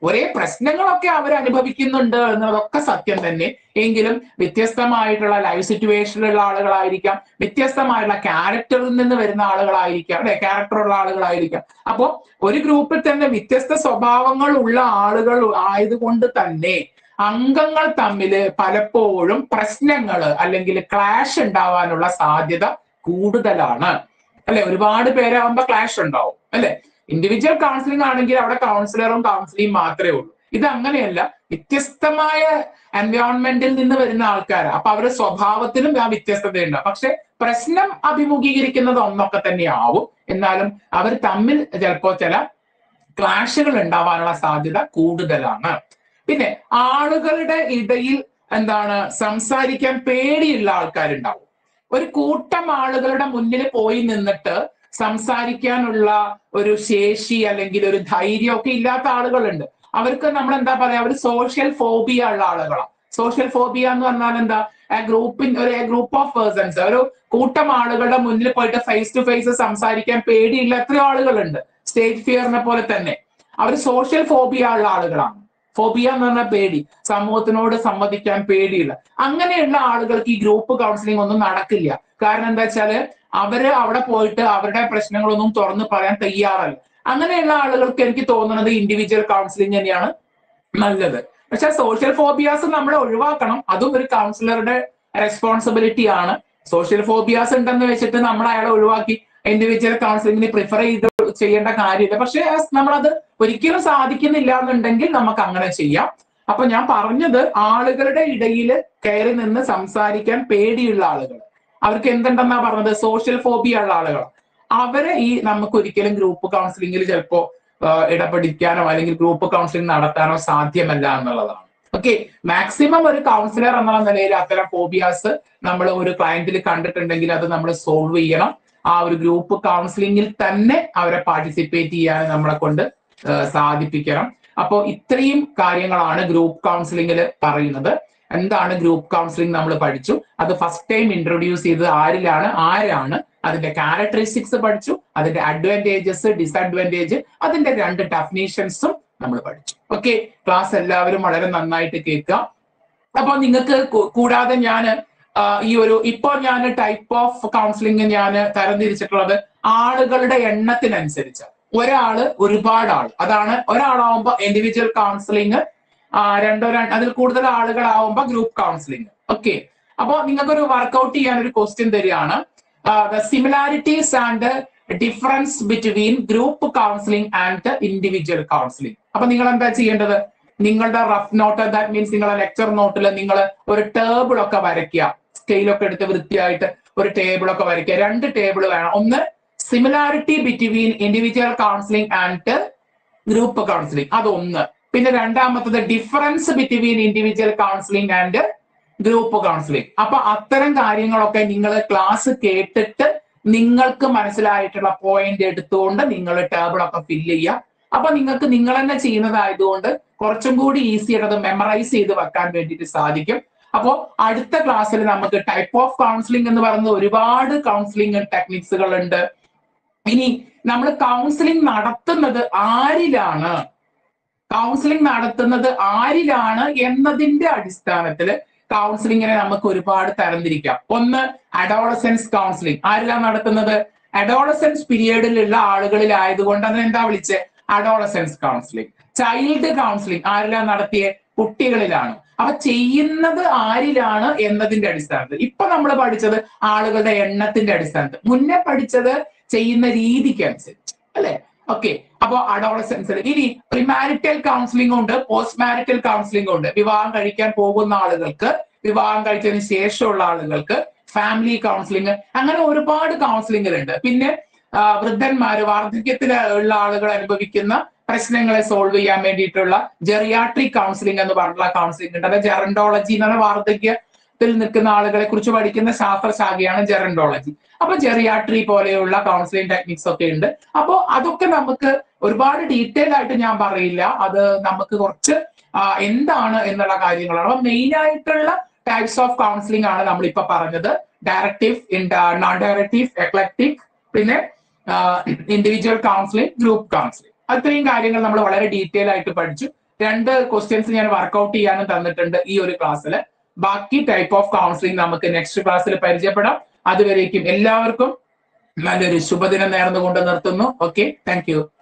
ഒരേ പ്രശ്നങ്ങളൊക്കെ അവർ അനുഭവിക്കുന്നുണ്ട് എന്നതൊക്കെ സത്യം തന്നെ എങ്കിലും വ്യത്യസ്തമായിട്ടുള്ള ലൈഫ് സിറ്റുവേഷനിലുള്ള ആളുകളായിരിക്കാം വ്യത്യസ്തമായിട്ടുള്ള ക്യാരക്ടറിൽ നിന്ന് വരുന്ന ആളുകളായിരിക്കാം അല്ലെ ക്യാരക്ടറുള്ള ആളുകളായിരിക്കാം അപ്പോ ഒരു ഗ്രൂപ്പിൽ തന്നെ വ്യത്യസ്ത സ്വഭാവങ്ങൾ ഉള്ള ആളുകൾ ആയതുകൊണ്ട് തന്നെ അംഗങ്ങൾ തമ്മിൽ പലപ്പോഴും പ്രശ്നങ്ങൾ അല്ലെങ്കിൽ ക്ലാഷ് ഉണ്ടാവാനുള്ള സാധ്യത കൂടുതലാണ് അല്ലെ ഒരുപാട് പേരാകുമ്പോ ക്ലാഷ് ഉണ്ടാവും അല്ലെ ഇൻഡിവിജ്വൽ കൗൺസിലിംഗ് ആണെങ്കിൽ അവിടെ കൗൺസിലറും കൗൺസിലിംഗ് മാത്രമേ ഉള്ളൂ ഇത് അങ്ങനെയല്ല വ്യത്യസ്തമായ എൻവയോൺമെന്റിൽ നിന്ന് വരുന്ന ആൾക്കാർ അപ്പൊ അവരുടെ സ്വഭാവത്തിലും ആ വ്യത്യസ്തതയുണ്ട് പക്ഷെ പ്രശ്നം അഭിമുഖീകരിക്കുന്നത് ഒന്നൊക്കെ തന്നെയാവും എന്നാലും അവർ തമ്മിൽ ചിലപ്പോൾ ചില ക്ലാഷുകൾ ഉണ്ടാവാനുള്ള സാധ്യത കൂടുതലാണ് പിന്നെ ആളുകളുടെ ഇടയിൽ എന്താണ് സംസാരിക്കാൻ പേടിയുള്ള ആൾക്കാരുണ്ടാവും ഒരു കൂട്ടം ആളുകളുടെ മുന്നിൽ പോയി നിന്നിട്ട് സംസാരിക്കാനുള്ള ഒരു ശേഷി അല്ലെങ്കിൽ ഒരു ധൈര്യം ഒക്കെ ഇല്ലാത്ത ആളുകളുണ്ട് അവർക്ക് നമ്മൾ എന്താ പറയാ അവർ സോഷ്യൽ ഫോബിയ ഉള്ള ആളുകളാണ് സോഷ്യൽ ഫോബിയ എന്ന് പറഞ്ഞാൽ എന്താ ഗ്രൂപ്പിൻ ഒരു ഗ്രൂപ്പ് ഓഫ് പേഴ്സൺസ് ഒരു കൂട്ടം ആളുകളുടെ മുന്നിൽ പോയിട്ട് ഫേസ് ടു ഫേസ് സംസാരിക്കാൻ പേടിയില്ല എത്രയോ ആളുകളുണ്ട് സ്റ്റേജ് ഫിയറിനെ പോലെ തന്നെ അവർ സോഷ്യൽ ഫോബിയ ഉള്ള ആളുകളാണ് ഫോബിയ എന്ന് പറഞ്ഞാൽ പേടി സമൂഹത്തിനോട് സംവദിക്കാൻ പേടിയില്ല അങ്ങനെയുള്ള ആളുകൾക്ക് ഈ ഗ്രൂപ്പ് കൗൺസിലിംഗ് ഒന്നും നടക്കില്ല കാരണം എന്താ വെച്ചാല് അവര് അവിടെ പോയിട്ട് അവരുടെ പ്രശ്നങ്ങളൊന്നും തുറന്നു പറയാൻ തയ്യാറല്ല അങ്ങനെയുള്ള ആളുകൾക്ക് എനിക്ക് തോന്നുന്നത് ഇൻഡിവിജ്വൽ കൗൺസിലിംഗ് തന്നെയാണ് നല്ലത് പക്ഷെ സോഷ്യൽ ഫോബിയാസ് നമ്മൾ ഒഴിവാക്കണം അതും ഒരു കൗൺസിലറുടെ റെസ്പോൺസിബിലിറ്റി ആണ് സോഷ്യൽ ഫോബിയാസ് ഉണ്ടെന്ന് വെച്ചിട്ട് നമ്മൾ അയാളെ ഒഴിവാക്കി ഇൻഡിവിജ്വൽ കൗൺസിലിംഗിന് പ്രിഫർ ചെയ്ത് ചെയ്യേണ്ട കാര്യമില്ല പക്ഷെ നമ്മളത് ഒരിക്കലും സാധിക്കുന്നില്ല എന്നുണ്ടെങ്കിൽ നമുക്ക് അങ്ങനെ ചെയ്യാം അപ്പൊ ഞാൻ പറഞ്ഞത് ആളുകളുടെ ഇടയിൽ കയറി നിന്ന് സംസാരിക്കാൻ പേടിയുള്ള ആളുകൾ അവർക്ക് എന്തുണ്ടെന്നാ പറഞ്ഞത് സോഷ്യൽ ഫോബിയ ഉള്ള ആളുകൾ അവരെ ഈ നമുക്ക് ഒരിക്കലും ഗ്രൂപ്പ് കൗൺസിലിംഗിൽ ചിലപ്പോ ഇടപെടിക്കാനോ അല്ലെങ്കിൽ ഗ്രൂപ്പ് കൗൺസിലിംഗ് നടത്താനോ സാധ്യമല്ല എന്നുള്ളതാണ് ഓക്കെ മാക്സിമം ഒരു കൗൺസിലർ എന്നുള്ള നിലയിൽ അത്തരം ഫോബിയാസ് നമ്മൾ ഒരു ക്ലയന്റിൽ കണ്ടിട്ടുണ്ടെങ്കിൽ അത് നമ്മൾ സോൾവ് ചെയ്യണം ആ ഒരു ഗ്രൂപ്പ് കൗൺസിലിംഗിൽ തന്നെ അവരെ പാർട്ടിസിപ്പേറ്റ് ചെയ്യാൻ നമ്മളെ കൊണ്ട് സാധിപ്പിക്കണം അപ്പോൾ ഇത്രയും കാര്യങ്ങളാണ് ഗ്രൂപ്പ് കൗൺസിലിംഗിൽ പറയുന്നത് എന്താണ് ഗ്രൂപ്പ് കൗൺസിലിംഗ് നമ്മൾ പഠിച്ചു അത് ഫസ്റ്റ് ടൈം ഇൻട്രൊഡ്യൂസ് ചെയ്തത് ആരിലാണ് ആരാണ് അതിന്റെ ക്യാരക്ടറിസ്റ്റിക്സ് പഠിച്ചു അതിന്റെ അഡ്വാൻറ്റേജസ് ഡിസഡ്വാൻറ്റേജ് അതിന്റെ രണ്ട് ഡെഫിനേഷൻസും നമ്മൾ പഠിച്ചു ഓക്കെ ക്ലാസ് എല്ലാവരും വളരെ നന്നായിട്ട് കേൾക്കുക അപ്പൊ നിങ്ങൾക്ക് കൂടാതെ ഞാൻ ഈ ഒരു ഇപ്പൊ ഞാൻ ടൈപ്പ് ഓഫ് കൗൺസിലിംഗ് ഞാൻ തരംതിരിച്ചിട്ടുള്ളത് ആളുകളുടെ എണ്ണത്തിനനുസരിച്ച് ഒരാള് ഒരുപാട് ആൾ അതാണ് ഒരാളാവുമ്പോ ഇൻഡിവിജ്വൽ കൗൺസിലിംഗ് രണ്ടോ അതിൽ കൂടുതൽ ആളുകളാവുമ്പോ ഗ്രൂപ്പ് കൗൺസിലിംഗ് ഓക്കെ അപ്പൊ നിങ്ങൾക്കൊരു വർക്ക്ഔട്ട് ചെയ്യാൻ ഒരു ക്വസ്റ്റ്യൻ തരികയാണ് the similarities and difference between group counselling and individual counselling അപ്പൊ നിങ്ങൾ എന്താ ചെയ്യേണ്ടത് നിങ്ങളുടെ റഫ് നോട്ട് ദാറ്റ് മീൻസ് നിങ്ങളുടെ ലെക്ചർ നോട്ടിൽ നിങ്ങൾ ഒരു ടേബിൾ ഒക്കെ വരയ്ക്കുക സ്കെയിലൊക്കെ എടുത്ത് വൃത്തിയായിട്ട് ഒരു ടേബിൾ ഒക്കെ വരയ്ക്കുക രണ്ട് ടേബിൾ വേണം ഒന്ന് similarity between individual counselling and group counselling അതൊന്ന് പിന്നെ രണ്ടാമത്തത് difference between individual counselling and group counselling അപ്പൊ അത്തരം കാര്യങ്ങളൊക്കെ നിങ്ങൾ ക്ലാസ് കേട്ടിട്ട് നിങ്ങൾക്ക് മനസ്സിലായിട്ടുള്ള പോയിന്റ് എടുത്തുകൊണ്ട് നിങ്ങൾ ടേബിളൊക്കെ ഫില്ല് ചെയ്യുക അപ്പൊ നിങ്ങൾക്ക് നിങ്ങൾ തന്നെ ചെയ്യുന്നതായതുകൊണ്ട് കുറച്ചും കൂടി ഈസി ആയിട്ട് അത് മെമ്മറൈസ് ചെയ്ത് വെക്കാൻ വേണ്ടിയിട്ട് സാധിക്കും അപ്പോൾ അടുത്ത ക്ലാസ്സിൽ നമുക്ക് ടൈപ്പ് ഓഫ് കൗൺസിലിംഗ് എന്ന് പറയുന്ന ഒരുപാട് കൗൺസിലിംഗ് ടെക്നിക്സുകൾ ഉണ്ട് ഇനി നമ്മൾ കൗൺസിലിംഗ് നടത്തുന്നത് ആരിലാണ് കൗൺസിലിംഗ് നടത്തുന്നത് ആരിലാണ് എന്നതിന്റെ അടിസ്ഥാനത്തിൽ കൗൺസിലിങ്ങിനെ നമുക്ക് ഒരുപാട് തരംതിരിക്കാം ഒന്ന് അഡോളസെൻസ് കൗൺസിലിംഗ് ആരിലാണ് നടത്തുന്നത് അഡോളസെൻസ് പീരീഡിലുള്ള ആളുകളിലായതുകൊണ്ട് അതിനെ എന്താ വിളിച്ച് അഡോളസെൻസ് കൗൺസിലിംഗ് ചൈൽഡ് കൗൺസിലിംഗ് ആരിലാണ് നടത്തിയ കുട്ടികളിലാണ് അപ്പൊ ചെയ്യുന്നത് ആരിലാണ് എന്നതിന്റെ അടിസ്ഥാനത്തിൽ ഇപ്പൊ നമ്മൾ പഠിച്ചത് ആളുകളുടെ എണ്ണത്തിന്റെ അടിസ്ഥാനത്തിൽ മുന്നേ പഠിച്ചത് ചെയ്യുന്ന രീതിക്ക് അനുസരിച്ച് അല്ലെ ഓക്കെ അപ്പോ അഡോളസെൻസിൽ ഇനി പ്രിമാരിറ്റൽ കൗൺസിലിംഗ് ഉണ്ട് പോസ്റ്റ് മാരിറ്റൽ കൗൺസിലിംഗ് ഉണ്ട് വിവാഹം കഴിക്കാൻ പോകുന്ന ആളുകൾക്ക് വിവാഹം കഴിച്ചതിന് ശേഷമുള്ള ആളുകൾക്ക് ഫാമിലി കൗൺസിലിംഗ് അങ്ങനെ ഒരുപാട് കൗൺസിലിംഗുകളുണ്ട് പിന്നെ വൃദ്ധന്മാര് വാർദ്ധക്യത്തിൽ ഉള്ള ആളുകൾ അനുഭവിക്കുന്ന പ്രശ്നങ്ങളെ സോൾവ് ചെയ്യാൻ വേണ്ടിയിട്ടുള്ള ജെറിയാട്രിക് കൗൺസിലിംഗ് എന്ന് പറഞ്ഞിട്ടുള്ള കൗൺസിലിംഗ് ഉണ്ട് അത് ജെറൻഡോളജി എന്ന് പറഞ്ഞ വാർദ്ധക്യത്തിൽ നിൽക്കുന്ന ആളുകളെ കുറിച്ച് പഠിക്കുന്ന ശാസ്ത്രശാഖയാണ് ജെറൻഡോളജി അപ്പൊ ജെറിയാട്രി പോലെയുള്ള കൗൺസിലിംഗ് ടെക്നിക്സ് ഒക്കെ ഉണ്ട് അപ്പോൾ അതൊക്കെ നമുക്ക് ഒരുപാട് ഡീറ്റെയിൽ ആയിട്ട് ഞാൻ പറയില്ല അത് നമുക്ക് കുറച്ച് എന്താണ് എന്നുള്ള കാര്യങ്ങളാണ് അപ്പൊ മെയിൻ ആയിട്ടുള്ള ടൈപ്സ് ഓഫ് കൗൺസിലിംഗ് ആണ് നമ്മൾ ഇപ്പൊ പറഞ്ഞത് ഡയറക്റ്റീവ് നോൺ ഡയറക്റ്റീവ് എക്ലക്റ്റിക് പിന്നെ ഇൻഡിവിജ്വൽ കൗൺസിലിംഗ് ഗ്രൂപ്പ് കൗൺസിലിംഗ് അത്രയും കാര്യങ്ങൾ നമ്മൾ വളരെ ഡീറ്റെയിൽ ആയിട്ട് പഠിച്ചു രണ്ട് ക്വസ്റ്റ്യൻസ് ഞാൻ വർക്കൗട്ട് ചെയ്യാനും തന്നിട്ടുണ്ട് ഈ ഒരു ക്ലാസ്സിൽ ബാക്കി ടൈപ്പ് ഓഫ് കൗൺസിലിംഗ് നമുക്ക് നെക്സ്റ്റ് ക്ലാസ്സിൽ പരിചയപ്പെടാം അതുവരേക്കും എല്ലാവർക്കും നല്ലൊരു ശുഭദിനം നേർന്നുകൊണ്ട് നിർത്തുന്നു ഓക്കെ താങ്ക് യു